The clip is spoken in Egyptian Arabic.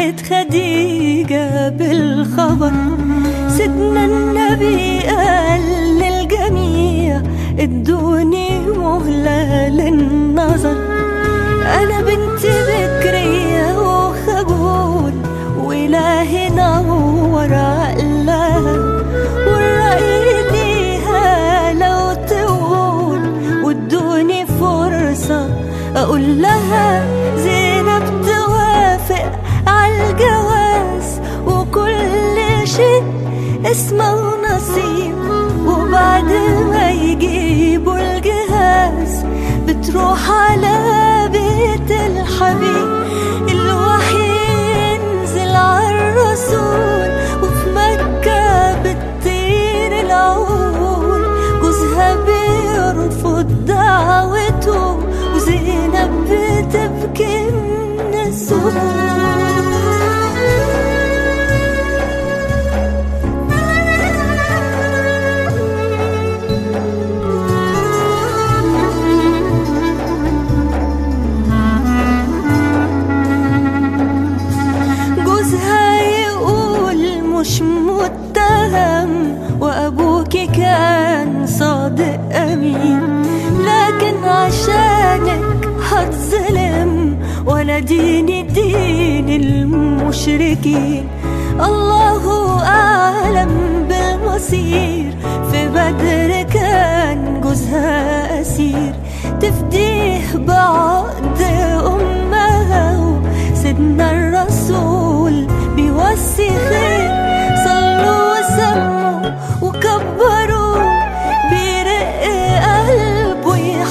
فرحة خديجة بالخبر سيدنا النبي قال للجميع ادوني مهلة للنظر أنا بنت بكرية وخجول وإلهي نور عقلها والرأي ليها لو تقول وادوني فرصة أقول لها زينب توافق عالجواز وكل شيء اسمه نصيب وبعد ما يجيبوا الجهاز بتروح على بيت الحبيب الوحي ينزل عالرسول وفي مكة بتطير العقول جوزها بيرفض دعوته وزينب بتبكي من الذهول جوزها يقول مش متهم وابوكي كان صادق امين لكن عشانك هتظلم وانا ديني دين المشركين الله اعلم بالمصير في بدر كان جوزها اسير تفديه بعقد